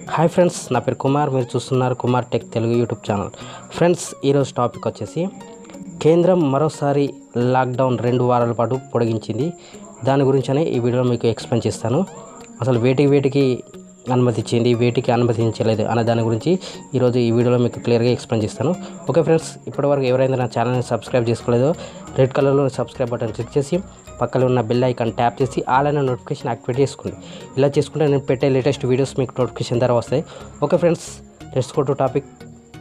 hi friends నా పేరు కుమార్ మీరు చూస్తున్నారు Kumar tech Telugu YouTube channel friends ఈరోజు టాపిక్ వచ్చేసి కేంద్రం మరోసారి లాక్డౌన్ రెండు వారాల పాటు పొడిగించింది దాని గురించనే ఈ వీడియోలో మీకు ఎక్స్ప్లెయిన్ చేస్తాను అసలు వేటికి వేటికి అనుమతి ఇచ్చింది వేటికి అనుమతించలేదు అనే దాని గురించి ఈరోజు ఈ వీడియోలో మీకు క్లియర్గా ఎక్స్ప్లెయిన్ చేస్తాను ఓకే ఫ్రెండ్స్ ఇప్పటివరకు ఎవరైనా నా ఛానల్ని సబ్స్క్రైబ్ చేసుకోలేదో రెడ్ కలర్లో సబ్స్క్రైబ్ బటన్ క్లిక్ చేసి పక్కన ఉన్న బెల్ ఐకాన్ ట్యాప్ చేసి ఆల్ అనే నోటిఫికేషన్ యాక్టివేట్ చేసుకోండి ఇలా చేసుకుంటే నేను పెట్టే లేటెస్ట్ వీడియోస్ మీకు నోటిఫికేషన్ ద్వారా వస్తాయి okay friends let's go to topic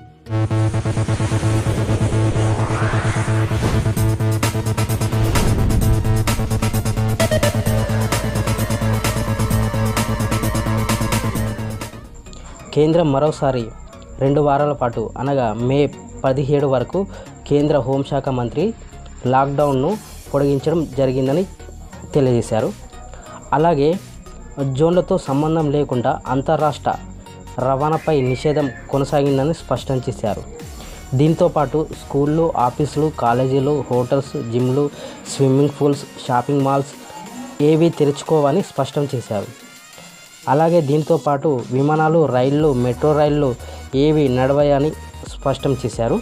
కేంద్రం మరోసారి రెండు వారాల పాటు అనగా మే పదిహేడు వరకు కేంద్ర హోంశాఖ మంత్రి లాక్డౌన్ను పొడిగించడం జరిగిందని తెలియజేశారు అలాగే జోన్లతో సంబంధం లేకుండా అంతరాష్ట్ర రవాణాపై నిషేధం కొనసాగిందని స్పష్టం చేశారు దీంతో పాటు స్కూళ్ళు ఆఫీసులు కాలేజీలు హోటల్స్ జిమ్లు స్విమ్మింగ్ పూల్స్ షాపింగ్ మాల్స్ ఏవి తెరుచుకోవని స్పష్టం చేశారు అలాగే దీంతో పాటు విమానాలు రైళ్లు మెట్రో రైళ్లు ఏవి నడవయని స్పష్టం చేశారు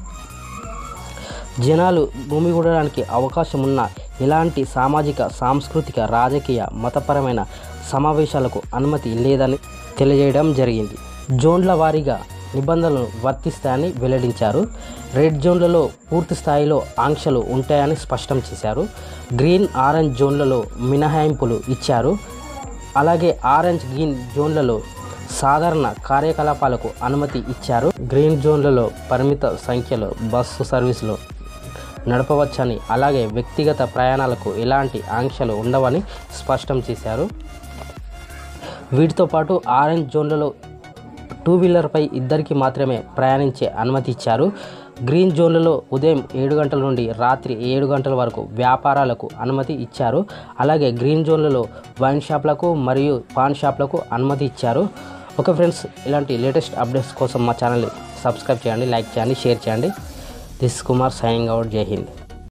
జనాలు భూమిగూడడానికి అవకాశం ఉన్న ఎలాంటి సామాజిక సాంస్కృతిక రాజకీయ మతపరమైన సమావేశాలకు అనుమతి లేదని తెలియజేయడం జరిగింది జోన్ల వారీగా నిబంధనలు వర్తిస్తాయని వెల్లడించారు రెడ్ జోన్లలో పూర్తి స్థాయిలో ఆంక్షలు ఉంటాయని స్పష్టం చేశారు గ్రీన్ ఆరెంజ్ జోన్లలో మినహాయింపులు ఇచ్చారు అలాగే ఆరెంజ్ గ్రీన్ జోన్లలో సాధారణ కార్యకలాపాలకు అనుమతి ఇచ్చారు గ్రీన్ జోన్లలో పరిమిత సంఖ్యలో బస్సు సర్వీసులు నడపవచ్చని అలాగే వ్యక్తిగత ప్రయాణాలకు ఎలాంటి ఆంక్షలు ఉండవని స్పష్టం చేశారు వీటితో పాటు ఆరెంజ్ జోన్లలో టూ వీలర్పై ఇద్దరికి మాత్రమే ప్రయాణించే అనుమతి ఇచ్చారు గ్రీన్ జోన్లలో ఉదయం ఏడు గంటల నుండి రాత్రి ఏడు గంటల వరకు వ్యాపారాలకు అనుమతి ఇచ్చారు అలాగే గ్రీన్ జోన్లలో వైన్ షాప్లకు మరియు పాన్ షాప్లకు అనుమతి ఇచ్చారు ఓకే ఫ్రెండ్స్ ఇలాంటి లేటెస్ట్ అప్డేట్స్ కోసం మా ఛానల్ని సబ్స్క్రైబ్ చేయండి లైక్ చేయండి షేర్ చేయండి దిస్ కుమార్ సైనింగ్ అవుట్ జై హింద్